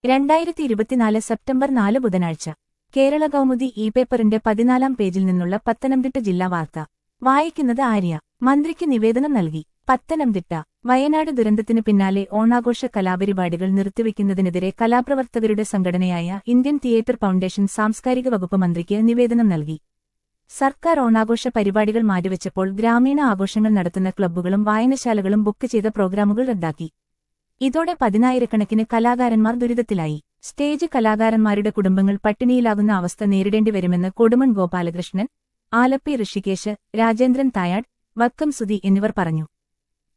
രണ്ടായിരത്തി ഇരുപത്തിനാല് സെപ്റ്റംബർ നാല് ബുധനാഴ്ച കേരള കൗമുദി ഇ പേപ്പറിന്റെ പതിനാലാം പേജിൽ നിന്നുള്ള പത്തനംതിട്ട ജില്ലാ വാർത്ത വായിക്കുന്നത് ആര്യ മന്ത്രിക്ക് നിവേദനം നൽകി പത്തനംതിട്ട വയനാട് ദുരന്തത്തിനു പിന്നാലെ ഓണാഘോഷ കലാപരിപാടികൾ നിർത്തിവെക്കുന്നതിനെതിരെ കലാപ്രവർത്തകരുടെ സംഘടനയായ ഇന്ത്യൻ തിയേറ്റർ ഫൗണ്ടേഷൻ സാംസ്കാരിക വകുപ്പ് മന്ത്രിക്ക് നിവേദനം നൽകി സർക്കാർ ഓണാഘോഷ പരിപാടികൾ മാറ്റിവെച്ചപ്പോൾ ഗ്രാമീണ ആഘോഷങ്ങൾ നടത്തുന്ന ക്ലബ്ബുകളും വായനശാലകളും ബുക്ക് ചെയ്ത പ്രോഗ്രാമുകൾ റദ്ദാക്കി ഇതോടെ പതിനായിരക്കണക്കിന് കലാകാരന്മാർ ദുരിതത്തിലായി സ്റ്റേജ് കലാകാരന്മാരുടെ കുടുംബങ്ങൾ പട്ടിണിയിലാകുന്ന അവസ്ഥ നേരിടേണ്ടി വരുമെന്ന് കൊടുമൺ ഗോപാലകൃഷ്ണൻ ആലപ്പി ഋഷികേശ് രാജേന്ദ്രൻ തായാട് വക്കം സുധി എന്നിവർ പറഞ്ഞു